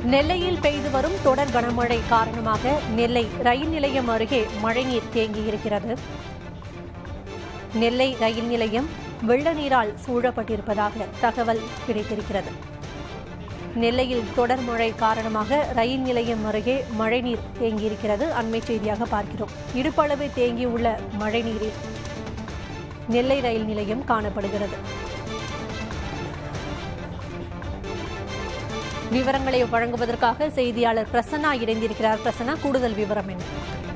நெல்லையில் பெய்து வரும் தொடர் கனமழை காரணமாக நெல்லை ரயில் நிலையம் அருகே மழைநீர் தேங்கியிருக்கிறது நெல்லை ரயில் நிலையம் வெள்ள நீரால் சூழப்பட்டிருப்பதாக தகவல் கிடைத்திருக்கிறது நெல்லையில் தொடர் மழை காரணமாக ரயில் நிலையம் அருகே மழைநீர் தேங்கியிருக்கிறது அண்மை செய்தியாக பார்க்கிறோம் இடுப்பளவு தேங்கியுள்ள மழைநீரில் நெல்லை ரயில் நிலையம் காணப்படுகிறது விவரங்களை வழங்குவதற்காக செய்தியாளர் பிரசன்னா இணைந்திருக்கிறார் பிரசன்னா கூடுதல் விவரம் என்ன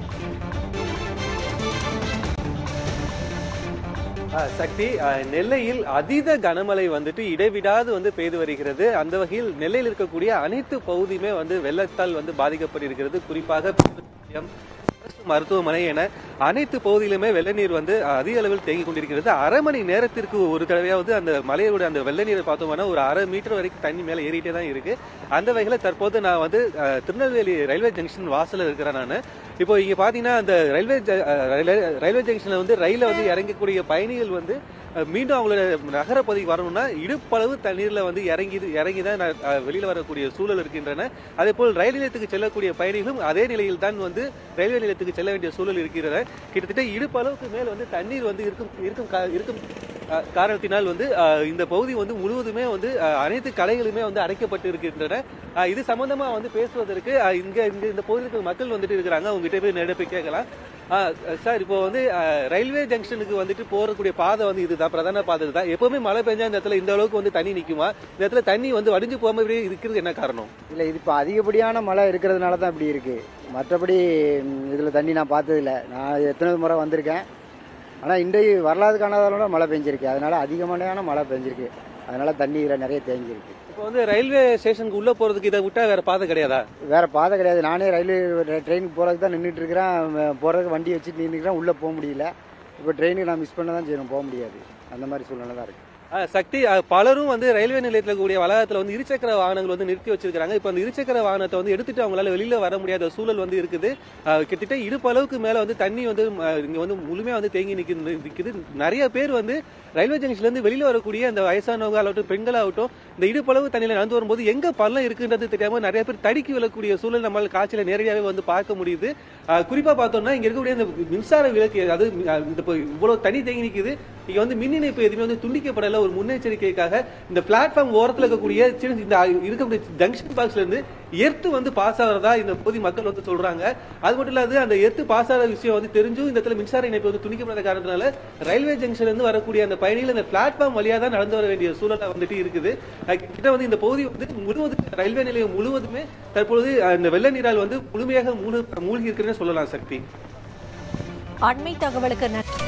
ஆ, சக்தி ஆ, நெல்லையில் அதீத கனமழை வந்துட்டு இடைவிடாது வந்து பெய்து வருகிறது அந்த வகையில் நெல்லையில் இருக்கக்கூடிய அனைத்து பகுதியுமே வந்து வெள்ளத்தால் வந்து பாதிக்கப்பட்டிருக்கிறது குறிப்பாக பெருநிலையம், அரசு மருத்துவமனை என அனைத்து பகுதியிலுமே வெள்ள நீர் வந்து அதிக அளவில் தேங்கி கொண்டிருக்கிறது அரை மணி நேரத்திற்கு ஒரு தடவையாவது அந்த மலையோட அந்த வெள்ள நீரை பார்த்தோம்னா ஒரு அரை மீட்டர் வரைக்கும் தண்ணி மேலே ஏறிட்டே தான் இருக்கு அந்த வகையில் தற்போது நான் வந்து அஹ், திருநெல்வேலி ரயில்வே ஜங்ஷன் வாசல்ல இருக்கிறேன் நான் இப்போ இங்க பாத்தீங்கன்னா அந்த ரயில்வே ஜ- அஹ், ரயில்வே- ரயில்வே ஜங்ஷன்ல வந்து ரயில்ல வந்து இறங்கக்கூடிய பயணிகள் வந்து அஹ், மீண்டும் அவங்களோட நகர பகுதிக்கு வரணும்னா இடுப்பளவு தண்ணீர்ல வந்து இறங்கி இறங்கி தான் ந- அஹ், வெளியில வரக்கூடிய சூழல் இருக்கின்றன அதே போல் ரயில் நிலையத்துக்கு செல்லக்கூடிய பயணிகளும் அதே நிலையில் தான் வந்து ரயில்வே நிலையத்துக்கு செல்ல வேண்டிய சூழல் இருக்கிறது கிட்டத்தட்ட இடுப்பளவுக்கு மேல் வந்து தண்ணீர் வந்து இருக்கும் இருக்கும் கா- இருக்கும் அஹ், காரணத்தினால் வந்து அஹ், இந்த பகுதி வந்து முழுவதுமே வந்து அஹ், அனைத்து கடைகளுமே வந்து அடைக்கப்பட்டு இருக்கின்றன அஹ், இது சம்பந்தமா வந்து பேசுவதற்கு அஹ், இங்க இங்க இந்த பகுதிக்கு மக்கள் வந்துட்டு இருக்கிறாங்க அவங்க கிட்ட போய் நேரா போய் கேட்கலாம் அஹ், சார் இப்போ வந்து அஹ், ரயில்வே ஜங்ஷனுக்கு வந்துட்டு போறக்கூடிய பாதை வந்து இதுதான் பிரதான பாதை இதுதான் எப்பவுமே மழை பெஞ்சா இந்த இடத்துல இந்த அளவுக்கு வந்து தண்ணி நிக்குமா இந்த இடத்துல தண்ணி வந்து வடிஞ்சு போகாம இப்படியே இருக்கிறது என்ன காரணம் இல்லை இது இப்போ அதிகப்படியான மழை இருக்கிறதுனால தான் இப்படி இருக்குது மற்றபடி இதில் தண்ணி நான் பார்த்ததில்ல நான் எத்தனை முறை வந்திருக்கேன் ஆனால் இன்றைக்கு வரலாறு காணாதாலோட மழை பெஞ்சிருக்கு அதனால அதிகமான மழை பெஞ்சிருக்கு அதனால தண்ணி இதில் நிறைய தேங்கியிருக்கு இப்போ வந்து ரயில்வே ஸ்டேஷனுக்கு உள்ள போறதுக்கு இதை விட்டா வேற பாதை கிடையாதா வேற பாதை கிடையாது நானே ரயில்வே ட்ரெயினுக்கு போகிறதுக்கு தான் நின்றுட்டு இருக்கிறேன் போகிறதுக்கு வண்டி வச்சுட்டு நின்றுக்கிறேன் உள்ளே போக முடியல இப்போ ட்ரெயினுக்கு நான் மிஸ் பண்ண தான் செய்யணும் போக முடியாது அந்த மாதிரி சூழ்நிலை தான் இருக்குது ஆ, சக்தி ஆ, பலரும் வந்து ரயில்வே நிலையத்தில் இருக்கக்கூடிய வளாகத்தில் வந்து இருசக்கர வாகனங்கள் வந்து நிறுத்தி வச்சிருக்காங்க இப்போ அந்த இருசக்கர வாகனத்தை வந்து எடுத்துட்டு அவங்களால வெளியில வர முடியாத சூழல் வந்து இருக்குது ஆ, கிட்டத்தட்ட இடுப்பு அளவுக்கு மேல வந்து தண்ணி வந்து ஆ, இங்க வந்து முழுமையா வந்து தேங்கி நிக்குது நிக்குது நிறைய பேர் வந்து ரயில்வே ஜங்ஷன்ல இருந்து வெளியில வரக்கூடிய அந்த வயசானவங்க ஆகட்டும் பெண்களாகட்டும் இந்த இடுப்பளவு தண்ணியில நடந்து வரும்போது எங்க பள்ளம் இருக்குன்றது தெரியாம நிறைய பேர் தடுக்கி விழக்கூடிய சூழல் நம்மளால காட்சியில நேரடியாவே வந்து பார்க்க முடியுது ஆ, குறிப்பா பார்த்தோம்னா இங்க இருக்கக்கூடிய இந்த மின்சார விளக்கு அதாவது ஆ, இந்த இப்போ இவ்வளவு தண்ணி தேங்கி நிக்குது இங்க வந்து மின் இணைப்பு எதுவுமே வந்து துண்டிக்கப்படல ஒரு முன்னெச்சரிக்கைக்காக இந்த பிளாட்ஃபார்ம் ஓரத்துல இருக்கக்கூடிய சின்ன இந்த இருக்கக்கூடிய ஜங்ஷன் பாக்ஸ்ல இருந்து எர்த்து வந்து பாஸ் ஆகிறதா இந்த பகுதி மக்கள் வந்து சொல்றாங்க அது மட்டும் இல்லாது அந்த எர்த்து பாஸ் ஆகிற விஷயம் வந்து தெரிஞ்சும் இந்த இடத்துல மின்சார இணைப்பு வந்து துண்டிக்கப்படாத காரணத்தினால ரயில்வே ஜங்ஷன்ல இருந்து வரக்கூடிய அந்த பயணிகள் இந்த பிளாட்ஃபார்ம் வழியா தான் நடந்து வர வேண்டிய சூழலா வந்துட்டு இருக்குது அஹ் கிட்ட வந்து இந்த பகுதி வந்து முழுவதும் ரயில்வே நிலையம் முழுவதுமே தற்பொழுது அஹ், இந்த வெள்ள நீரால் வந்து முழுமையாக மூழ்கி மூழ்கி இருக்குன்னு சொல்லலாம் சக்தி அண்மை தகவலுக்கு நன்றி